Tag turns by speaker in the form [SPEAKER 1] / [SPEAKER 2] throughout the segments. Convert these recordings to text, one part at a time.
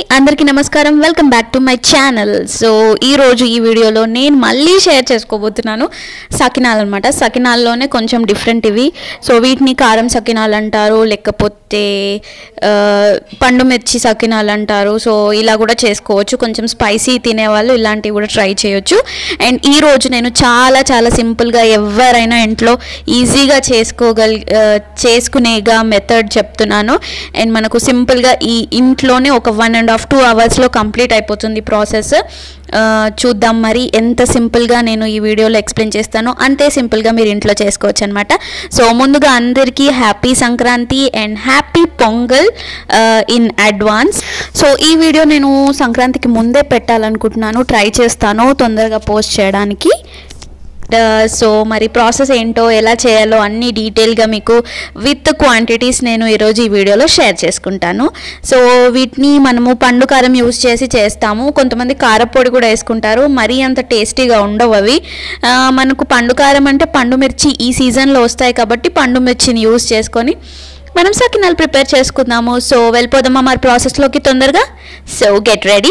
[SPEAKER 1] అందరికీ నమస్కారం welcome back to my channel so ఈ రోజు ఈ వీడియోలో నేను మళ్ళీ షేర్ చేసుకోబోతున్నాను సకినాలు అనమాట సకినాల్లోనే కొంచెం డిఫరెంట్ ఇవి సో వీటిని కారం సకినాలు అంటారు లేకపోతే ఆ, పండు మిర్చి సకినాలు అంటారు సో ఇలా కూడా చేసుకోవచ్చు కొంచెం స్పైసీ తినేవాళ్ళు ఇలాంటివి కూడా ట్రై చేయొచ్చు అండ్ ఈ రోజు నేను చాలా చాలా సింపుల్గా ఎవరైనా ఇంట్లో ఈజీగా చేసుకోగలి ఆ, చేసుకునేగా మెథడ్ చెప్తున్నాను అండ్ మనకు సింపుల్గా ఈ ఇంట్లోనే ఒక వన్ అండ్ హాఫ్ టూ అవర్స్లో కంప్లీట్ అయిపోతుంది ప్రాసెస్ చూద్దాం మరి ఎంత సింపుల్గా నేను ఈ వీడియోలో ఎక్స్ప్లెయిన్ చేస్తానో అంతే సింపుల్గా మీరు ఇంట్లో చేసుకోవచ్చు అనమాట సో ముందుగా అందరికీ happy Sankranti and happy Pongal in advance so ఈ వీడియో నేను సంక్రాంతికి ముందే పెట్టాలనుకుంటున్నాను ట్రై చేస్తాను తొందరగా పోస్ట్ చేయడానికి సో మరి ప్రాసెస్ ఏంటో ఎలా చేయాలో అన్ని డీటెయిల్గా మీకు విత్ క్వాంటిటీస్ నేను ఈరోజు ఈ వీడియోలో షేర్ చేసుకుంటాను సో వీటిని మనము పండు కారం యూస్ చేసి చేస్తాము కొంతమంది కారపొడి కూడా వేసుకుంటారు మరీ అంత టేస్టీగా ఉండవు అవి ఆ, మనకు పండు కారం అంటే పండు మిర్చి ఈ సీజన్లో వస్తాయి కాబట్టి పండు మిర్చిని యూస్ చేసుకొని మనం సకినాలు ప్రిపేర్ చేసుకుందాము సో వెళ్ళిపోదామా మరి ప్రాసెస్లోకి తొందరగా సో గెట్ రెడీ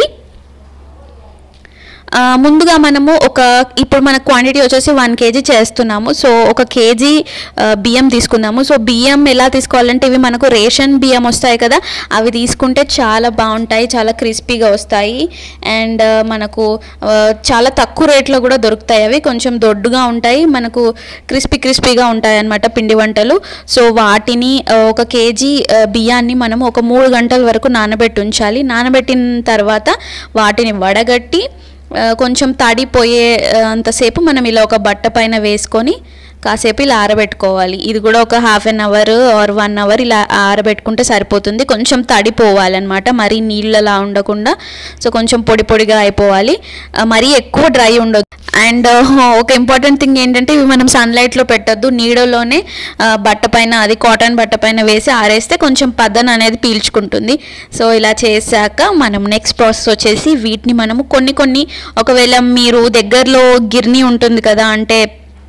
[SPEAKER 1] ఆ, ముందుగా మనము ఒక ఇప్పుడు మన క్వాంటిటీ వచ్చేసి వన్ కేజీ చేస్తున్నాము సో ఒక కేజీ ఆ, బియ్యం తీసుకుందాము సో బియ్యం ఎలా తీసుకోవాలంటే ఇవి మనకు రేషన్ బియ్యం వస్తాయి కదా అవి తీసుకుంటే చాలా బాగుంటాయి చాలా క్రిస్పీగా వస్తాయి అండ్ ఆ, మనకు ఆ, చాలా తక్కువ రేట్లో కూడా దొరుకుతాయి అవి కొంచెం దొడ్డుగా ఉంటాయి మనకు క్రిస్పీ క్రిస్పీగా ఉంటాయి అన్నమాట పిండి వంటలు సో వాటిని ఆ, ఒక కేజీ ఆ, బియ్యాన్ని మనము ఒక మూడు గంటల వరకు నానబెట్టి ఉంచాలి నానబెట్టిన తర్వాత వాటిని వడగట్టి ఆ, కొంచెం తడిపోయే ఆ, అంతసేపు మనం ఇలా ఒక బట్ట పైన వేసుకొని కాసేపు ఇలా ఆరబెట్టుకోవాలి ఇది కూడా ఒక half an hour or one hour ఇలా ఆరబెట్టుకుంటే సరిపోతుంది కొంచెం తడిపోవాలన్నమాట మరీ నీళ్ళలా ఉండకుండా సో కొంచెం పొడి పొడిగా అయిపోవాలి ఆ, మరీ ఎక్కువ డ్రై ఉండదు అండ్ ఒక ఇంపార్టెంట్ థింగ్ ఏంటంటే ఇవి మనం సన్లైట్లో పెట్టొద్దు నీడలోనే ఆ, బట్ట పైన అది కాటన్ బట్ట పైన వేసి ఆరేస్తే కొంచెం పదన అనేది పీల్చుకుంటుంది సో ఇలా చేశాక మనం నెక్స్ట్ ప్రాసెస్ వచ్చేసి వీటిని మనము కొన్ని కొన్ని ఒకవేళ మీరు దగ్గరలో గిర్నీ ఉంటుంది కదా అంటే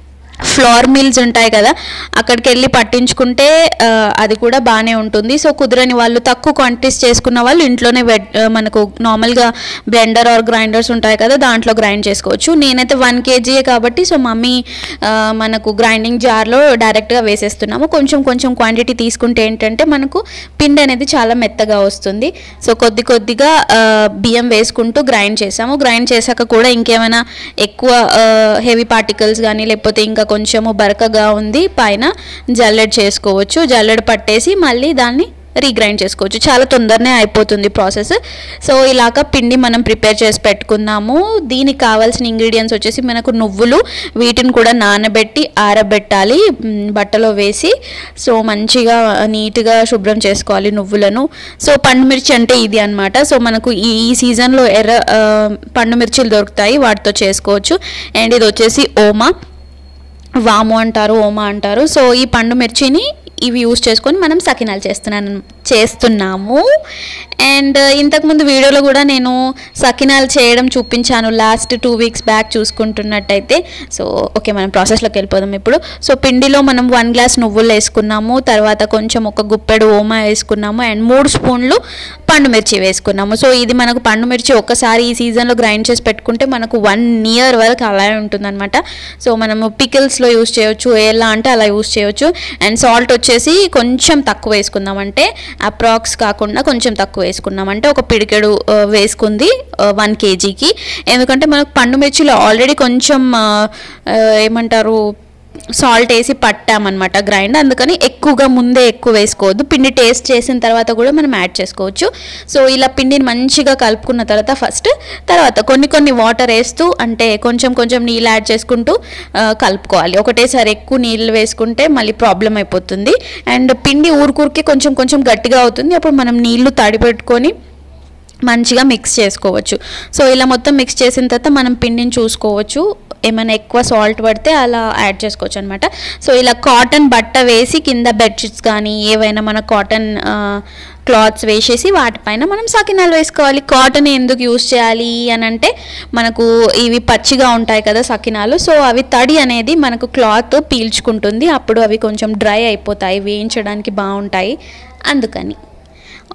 [SPEAKER 1] ఫ్లోర్ మిల్స్ ఉంటాయి కదా అక్కడికి వెళ్ళి పట్టించుకుంటే ఆ, అది కూడా బాగానే ఉంటుంది సో కుదరని వాళ్ళు తక్కువ క్వాంటిటీస్ చేసుకున్న వాళ్ళు ఇంట్లోనే వెట్- ఆ, మనకు నార్మల్గా బ్లెండర్ ఆర్ గ్రైండర్స్ ఉంటాయి కదా దాంట్లో గ్రైండ్ చేసుకోవచ్చు నేనైతే వన్ కేజీయే కాబట్టి సో మమ్మీ ఆ, మనకు గ్రైండింగ్ జార్లో డైరెక్ట్గా వేసేస్తున్నాము కొంచెం కొంచెం క్వాంటిటీ తీసుకుంటే ఏంటంటే మనకు పిండి అనేది చాలా మెత్తగా వస్తుంది సో కొద్ది కొద్దిగా ఆ, బియ్యం వేసుకుంటూ గ్రైండ్ చేసాము గ్రైండ్ చేశాక కూడా ఇంకేమైనా ఎక్కువ హెవీ పార్టికల్స్ కానీ లేకపోతే ఇంకా కొంచెము బరకగా ఉంది పైన జల్లెడ చేసుకోవచ్చు జల్లెడ పట్టేసి మళ్ళీ దాన్ని రీగ్రైండ్ చేసుకోవచ్చు చాలా తొందరనే అయిపోతుంది ప్రాసెస్ సో ఇలాగ పిండి మనం ప్రిపేర్ చేసి పెట్టుకుందాము దీనికి కావాల్సిన ఇంగ్రీడియంట్స్ వచ్చేసి మనకు నువ్వులు వీటిని కూడా నానబెట్టి ఆరబెట్టాలి మ్, బట్టలో వేసి సో మంచిగా నీట్గా శుభ్రం చేసుకోవాలి నువ్వులను సో పండు మిర్చి అంటే ఇది అన్నమాట సో మనకు ఈ ఈ సీజన్లో ఎర్ర ఆ, పండు మిర్చిలు దొరుకుతాయి వాటితో చేసుకోవచ్చు అండ్ ఇది వచ్చేసి ఓమా వాము అంటారు ఓమా అంటారు సో ఈ పండు మిర్చిని ఇవి యూస్ చేసుకొని మనం సకినాలు చేస్తున్నాను చేస్తున్నాము అండ్ ఇంతకుముందు వీడియోలో కూడా నేను సకినాలు చేయడం చూపించాను లాస్ట్ టూ వీక్స్ బ్యాక్ చూసుకుంటున్నట్టయితే సో ఓకే మనం ప్రాసెస్లోకి వెళ్ళిపోదాం ఇప్పుడు సో పిండిలో మనం వన్ గ్లాస్ నువ్వులు వేసుకున్నాము తర్వాత కొంచెం ఒక గుప్పెడు ఓమా వేసుకున్నాము అండ్ మూడు స్పూన్లు పండు మిర్చి వేసుకున్నాము సో ఇది మనకు పండు మిర్చి ఒక్కసారి ఈ సీజన్లో గ్రైండ్ చేసి పెట్టుకుంటే మనకు వన్ ఇయర్ వరకు అలాగే ఉంటుందన్నమాట సో మనము పికిల్స్లో యూస్ చేయొచ్చు ఎలా అంటే అలా యూస్ చేయొచ్చు అండ్ సాల్ట్ వచ్చేసి కొంచెం తక్కువ వేసుకుందాం అంటే అప్రాక్స్ కాకుండా కొంచెం తక్కువ వేసుకున్నాం అంటే ఒక పిడికెడు ఆ, వేసుకుంది వన్ కేజీకి ఎందుకంటే మనకు పండు మిర్చిలో ఆల్రెడీ కొంచెం ఆ, ఆ, ఏమంటారు సాల్ట్ వేసి పట్టామన్నమాట గ్రైండ్ అందుకని ఎక్కువగా ముందే ఎక్కువ వేసుకోవద్దు పిండి టేస్ట్ చేసిన తర్వాత కూడా మనం యాడ్ చేసుకోవచ్చు సో ఇలా పిండిని మంచిగా కలుపుకున్న తర్వాత ఫస్ట్ తర్వాత కొన్ని కొన్ని వాటర్ వేస్తూ అంటే కొంచెం కొంచెం నీళ్ళు యాడ్ చేసుకుంటూ ఆ, కలుపుకోవాలి ఒకటేసారి ఎక్కువ నీళ్ళు వేసుకుంటే మళ్ళీ ప్రాబ్లం అయిపోతుంది అండ్ పిండి ఊరుకూరికి కొంచెం కొంచెం గట్టిగా అవుతుంది అప్పుడు మనం నీళ్లు తడిపెట్టుకొని మంచిగా మిక్స్ చేసుకోవచ్చు సో ఇలా మొత్తం మిక్స్ చేసిన తర్వాత మనం పిండిని చూసుకోవచ్చు ఏమైనా ఎక్కువ సాల్ట్ పడితే అలా యాడ్ చేసుకోవచ్చు అనమాట సో ఇలా కాటన్ బట్ట వేసి కింద బెడ్షీట్స్ కానీ ఏవైనా మన కాటన్ క్లాత్స్ వేసేసి వాటిపైన మనం సకినాలు వేసుకోవాలి కాటన్ ఎందుకు యూస్ చేయాలి అని అంటే మనకు ఇవి పచ్చిగా ఉంటాయి కదా సకినాలు సో అవి తడి అనేది మనకు క్లాత్ పీల్చుకుంటుంది అప్పుడు అవి కొంచెం డ్రై అయిపోతాయి వేయించడానికి బాగుంటాయి అందుకని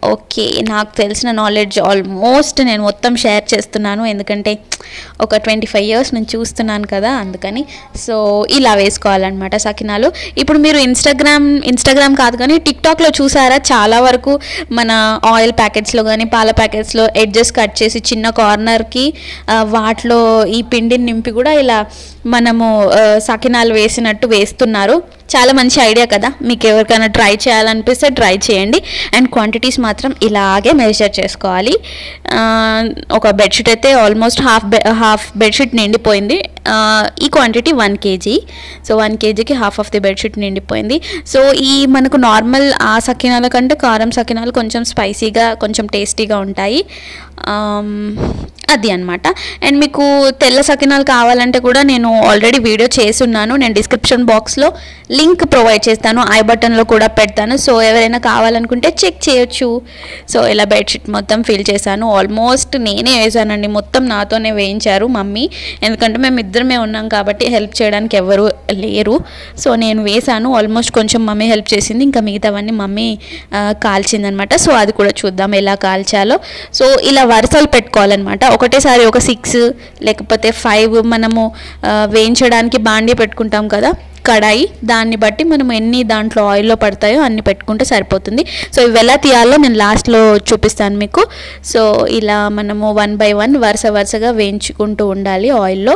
[SPEAKER 1] ఓకే నాకు తెలిసిన నాలెడ్జ్ ఆల్మోస్ట్ నేను మొత్తం షేర్ చేస్తున్నాను ఎందుకంటే ఒక ట్వంటీ ఫైవ్ ఇయర్స్ నుంచి చూస్తున్నాను కదా అందుకని సో ఇలా వేసుకోవాలన్నమాట సకినాలు ఇప్పుడు మీరు ఇన్స్టాగ్రామ్ ఇన్స్టాగ్రామ్ కాదు కానీ టిక్టాక్లో చూసారా చాలా వరకు మన ఆయిల్ ప్యాకెట్స్లో కానీ పాల ప్యాకెట్స్లో ఎడ్జెస్ కట్ చేసి చిన్న కార్నర్కి వాటిలో ఈ పిండిని నింపి కూడా ఇలా మనము ఆ, సకినాలు వేసినట్టు వేస్తున్నారు చాలా మంచి ఐడియా కదా మీకు ఎవరికైనా ట్రై చేయాలనిపిస్తే ట్రై చేయండి అండ్ క్వాంటిటీస్ మాత్రం ఇలాగే మెజర్ చేసుకోవాలి ఆ, ఒక బెడ్షీట్ అయితే ఆల్మోస్ట్ హాఫ్ బె హాఫ్ బెడ్షీట్ నిండిపోయింది ఆ, ఈ quantity one KG so one కేజీకి హాఫ్ ఆఫ్ ది బెడ్షీట్ నిండిపోయింది సో ఈ మనకు నార్మల్ ఆ సకినాల కంటే కారం సకినాలు కొంచెం స్పైసీగా కొంచెం టేస్టీగా ఉంటాయి ఆమ్, అది అన్నమాట అండ్ మీకు తెల్ల సకినాలు కావాలంటే కూడా నేను ఆల్రెడీ వీడియో చేస్తున్నాను నేను డిస్క్రిప్షన్ బాక్స్లో లింక్ ప్రొవైడ్ చేస్తాను ఐ బటన్లో కూడా పెడతాను సో ఎవరైనా కావాలనుకుంటే చెక్ చేయొచ్చు సో ఇలా బెడ్షీట్ మొత్తం ఫిల్ చేశాను ఆల్మోస్ట్ నేనే వేసానండి మొత్తం నాతోనే వేయించారు మమ్మీ ఎందుకంటే మేము ఇద్దరమే ఉన్నాం కాబట్టి హెల్ప్ చేయడానికి ఎవరు లేరు సో నేను వేసాను ఆల్మోస్ట్ కొంచెం మమ్మీ హెల్ప్ చేసింది ఇంకా మిగతావన్నీ మమ్మీ ఆ, కాల్చిందనమాట సో అది కూడా చూద్దాం ఎలా కాల్చాలో సో ఇలా వరుసలు పెట్టుకోవాలన్నమాట ఒకటేసారి ఒక సిక్స్ లేకపోతే ఫైవ్ మనము ఆ, వేయించడానికి బాండీ పెట్టుకుంటాం కదా కడాయి దాన్ని బట్టి మనం ఎన్ని దాంట్లో ఆయిల్లో పడతాయో అన్ని పెట్టుకుంటే సరిపోతుంది సో ఇవి ఎలా తీయాలో నేను లాస్ట్లో చూపిస్తాను మీకు సో ఇలా మనము వన్ బై వన్ వరుస వరుసగా వేయించుకుంటూ ఉండాలి ఆయిల్లో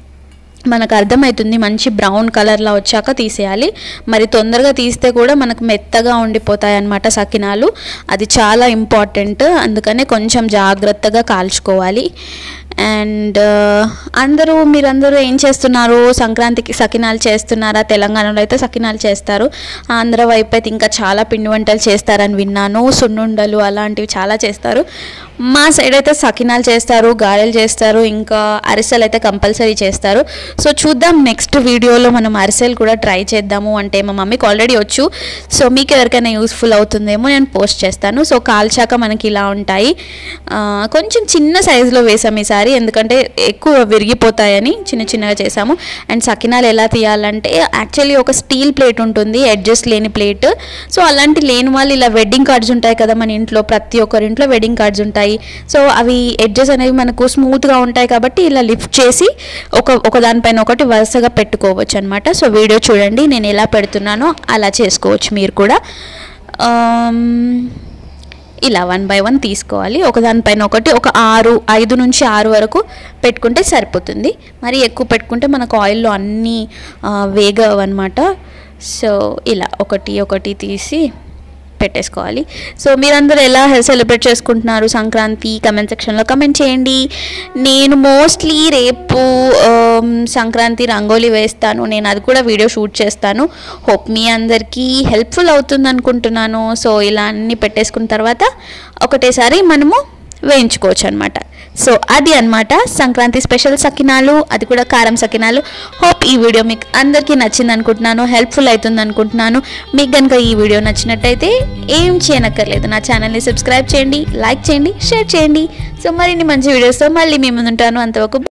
[SPEAKER 1] మనకు అర్థమవుతుంది మంచి బ్రౌన్ కలర్లో వచ్చాక తీసేయాలి మరి తొందరగా తీస్తే కూడా మనకు మెత్తగా ఉండిపోతాయి అన్నమాట సకినాలు అది చాలా ఇంపార్టెంట్ అందుకనే కొంచెం జాగ్రత్తగా కాల్చుకోవాలి అండ్ అందరూ మీరందరూ ఏం చేస్తున్నారు సంక్రాంతికి సకినాలు చేస్తున్నారా తెలంగాణలో అయితే సకినాలు చేస్తారు ఆంధ్ర వైపు అయితే ఇంకా చాలా పిండి వంటలు చేస్తారని విన్నాను సున్నుండలు అలాంటివి చాలా చేస్తారు మా సైడ్ అయితే సకినాలు చేస్తారు గారెలు చేస్తారు ఇంకా అరిసెలు అయితే కంపల్సరీ చేస్తారు సో చూద్దాం నెక్స్ట్ వీడియోలో మనం అరిసెలు కూడా ట్రై చేద్దాము అంటే మా మమ్మీకి ఆల్రెడీ వచ్చు సో మీకు ఎవరికైనా యూస్ఫుల్ అవుతుందేమో నేను పోస్ట్ చేస్తాను సో కాల్చాక మనకి ఇలా ఉంటాయి ఆ, కొంచెం చిన్న సైజులో వేసాం ఈసారి ఎందుకంటే ఎక్కువ విరిగిపోతాయని చిన్న చిన్నగా చేసాము అండ్ సకినాలు ఎలా తీయాలంటే యాక్చువల్లీ ఒక స్టీల్ ప్లేట్ ఉంటుంది అడ్జస్ట్ లేని ప్లేట్ సో అలాంటి లేని వాళ్ళు ఇలా వెడ్డింగ్ కార్డ్స్ ఉంటాయి కదా మన ఇంట్లో ప్రతి ఒక్కరి ఇంట్లో వెడ్డింగ్ కార్డ్స్ ఉంటాయి సో అవి ఎడ్జెస్ అనేవి మనకు స్మూత్గా ఉంటాయి కాబట్టి ఇలా లిఫ్ట్ చేసి ఒక ఒక దానిపైన ఒకటి వరుసగా పెట్టుకోవచ్చు అనమాట సో వీడియో చూడండి నేను ఎలా పెడుతున్నానో అలా చేసుకోవచ్చు మీరు కూడా ఆమ్, ఇలా వన్ బై వన్ తీసుకోవాలి ఒకదానిపైన ఒకటి ఒక ఆరు ఐదు నుంచి ఆరు వరకు పెట్టుకుంటే సరిపోతుంది మరి ఎక్కువ పెట్టుకుంటే మనకు ఆయిల్లో అన్నీ ఆ, వేగవు అనమాట సో ఇలా ఒకటి ఒకటి తీసి పెట్టేసుకోవాలి సో మీరందరూ ఎలా సెలబ్రేట్ చేసుకుంటున్నారు సంక్రాంతి కమెంట్ సెక్షన్లో కమెంట్ చేయండి నేను మోస్ట్లీ రేపు ఆమ్, సంక్రాంతి రంగోలీ వేస్తాను నేను అది కూడా వీడియో షూట్ చేస్తాను హోప్ మీ అందరికీ హెల్ప్ఫుల్ అవుతుంది అనుకుంటున్నాను సో ఇలా అన్నీ పెట్టేసుకున్న తర్వాత ఒకటేసారి మనము వేయించుకోవచ్చు అనమాట సో అది అన్నమాట సంక్రాంతి స్పెషల్ సకినాలు అది కూడా కారం సకినాలు హోప్ ఈ వీడియో మీకు అందరికీ నచ్చింది అనుకుంటున్నాను హెల్ప్ఫుల్ అవుతుంది అనుకుంటున్నాను మీకు కనుక ఈ వీడియో నచ్చినట్టయితే ఏం చేయనక్కర్లేదు నా ఛానల్ని సబ్స్క్రైబ్ చేయండి లైక్ చేయండి షేర్ చేయండి సో మరిన్ని మంచి వీడియోస్తో మళ్ళీ మీ ముందుంటాను అంతవరకు